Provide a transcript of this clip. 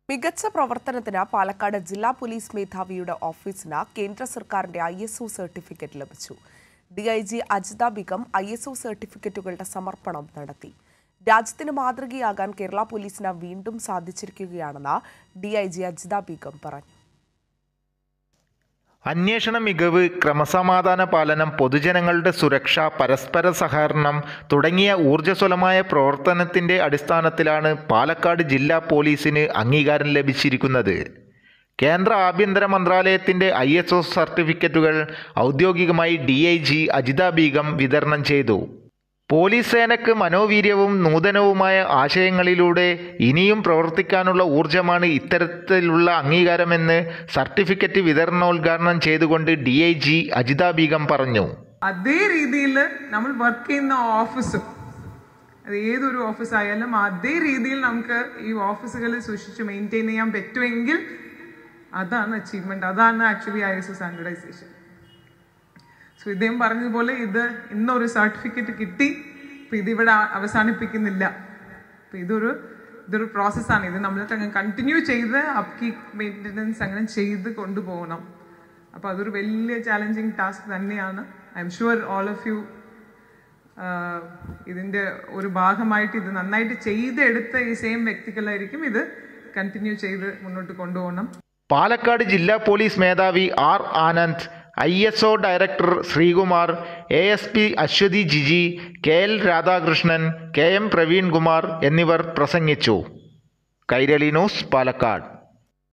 മികച്ച പ്രവർത്തനത്തിന് പാലക്കാട് ജില്ലാ പോലീസ് മേധാവിയുടെ ഓഫീസിന് കേന്ദ്ര സർക്കാരിന്റെ ഐ എസ് ഒ സർട്ടിഫിക്കറ്റ് ലഭിച്ചു D I G Ajitha Begum I S O സർട്ടിഫിക്കറ്റുകളുടെ സമർപ്പണം നടത്തി രാജ്യത്തിന് മാതൃകയാകാൻ കേരള പോലീസിന് വീണ്ടും സാധിച്ചിരിക്കുകയാണെന്ന് D I G Ajitha Begum പറഞ്ഞു അന്വേഷണ മികവ് ക്രമസമാധാന പാലനം പൊതുജനങ്ങളുടെ സുരക്ഷ പരസ്പര സഹകരണം തുടങ്ങിയ ഊർജ്ജസ്വലമായ പ്രവർത്തനത്തിന്റെ അടിസ്ഥാനത്തിലാണ് പാലക്കാട് ജില്ലാ പോലീസിന് അംഗീകാരം ലഭിച്ചിരിക്കുന്നത് കേന്ദ്ര ആഭ്യന്തര മന്ത്രാലയത്തിന്റെ ഐ എസ് ഒ സർട്ടിഫിക്കറ്റുകൾ ഔദ്യോഗികമായി D I G Ajitha Begum വിതരണം ചെയ്തു പോലീസ് സേനയ്ക്ക് മനോവീര്യവും നൂതനവുമായ ആശയങ്ങളിലൂടെ ഇനിയും പ്രവർത്തിക്കാനുള്ള ഊർജമാണ് ഇത്തരത്തിലുള്ള അംഗീകാരമെന്ന് സർട്ടിഫിക്കറ്റ് വിതരണോദ്ഘാടനം ചെയ്തുകൊണ്ട് D I G Ajitha Begum പറഞ്ഞു അതേ രീതിയിൽ നമ്മൾ വർക്ക് ചെയ്യുന്ന ഓഫീസും അത് ഏതൊരു ഓഫീസ് ആയാലും അതേ രീതിയിൽ നമുക്ക് ഈ ഓഫീസുകളിൽ സൂക്ഷിച്ച് മെയിൻറ്റെയിൻ ചെയ്യാൻ പറ്റുമെങ്കിൽ അതാണ് അച്ചീവ്മെന്റ് അതാണ് actually I S S standardisation so ഇദ്ദേഹം പറഞ്ഞതുപോലെ ഇത് ഇന്നൊരു സർട്ടിഫിക്കറ്റ് കിട്ടി അപ്പൊ ഇതിവിടെ ആ- അവസാനിപ്പിക്കുന്നില്ല അപ്പൊ ഇതൊരു ഇതൊരു പ്രോസസ്സാണ് ഇത് നമ്മൾ അങ്ങ് കണ്ടിന്യൂ ചെയ്ത് അപ്കീപ് മെയിൻ്റനൻസ് അങ്ങനെ ചെയ്ത് കൊണ്ടുപോകണം അപ്പോൾ അതൊരു വലിയ ചാലഞ്ചിങ് ടാസ്ക് തന്നെയാണ് I'm sure all of you ഇതിൻ്റെ ഒരു ഭാഗമായിട്ട് ഇത് നന്നായിട്ട് ചെയ്തെടുത്ത ഈ സെയിം വ്യക്തികളായിരിക്കും ഇത് കണ്ടിന്യൂ ചെയ്ത് മുന്നോട്ട് കൊണ്ടുപോകണം പാലക്കാട് ജില്ലാ പോലീസ് മേധാവി R Anand I S O director Sreekumar A S P Aswathy Giji K L Radhakrishnan K M Praveen Kumar എന്നിവർ പ്രസംഗിച്ചു കൈരളി ന്യൂസ് പാലക്കാട്